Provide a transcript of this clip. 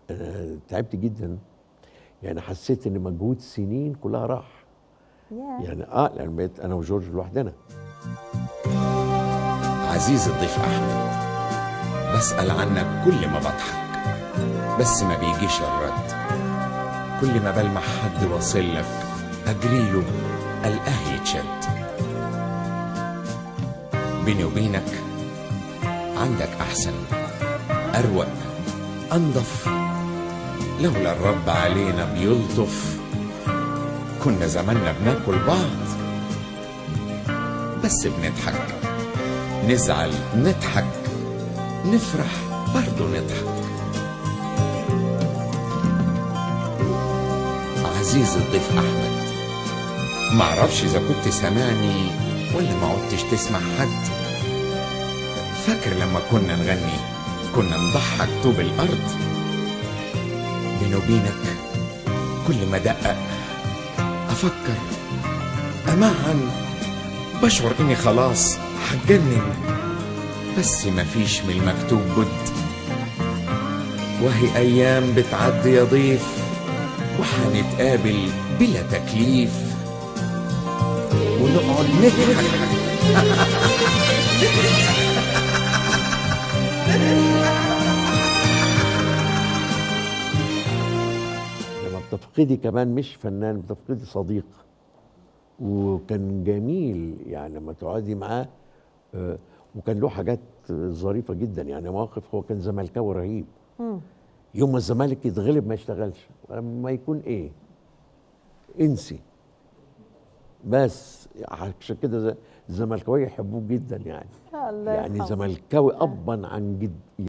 انا تعبت جدا يعني حسيت ان مجهود سنين كلها راح ياه يعني اه لان بقيت انا وجورج لوحدنا عزيزي الضيف أحمد بسأل عنك كل ما بضحك بس ما بيجيش الرد كل ما بلمح حد واصل لك أجريله ألقاه يتشد بيني وبينك عندك أحسن أروق أنضف لولا الرب علينا بيلطف كنا زماننا بناكل بعض بس بنضحك نزعل نضحك نفرح برضه نضحك عزيزي الضيف احمد معرفش اذا كنت سامعني ولا ما عدتش تسمع حد فاكر لما كنا نغني كنا نضحك طوب الارض بيني وبينك كل ما دقق افكر امعن بشعر اني خلاص هتجنن بس مفيش من المكتوب بد وهي ايام بتعدي يا ضيف وحنتقابل بلا تكليف ونقعد نضحك لما بتفقدي كمان مش فنان بتفقدي صديق وكان جميل يعني لما تقعدي معاه آه، وكان له حاجات ظريفه جدا يعني مواقف هو كان زملكاوي رهيب يوم ما الزمالك يتغلب ما يشتغلش ولما يكون ايه انسي بس عشان كده الزملكاويه يحبوه جدا يعني الله يعني يرحمه. زملكاوي ابا عن جد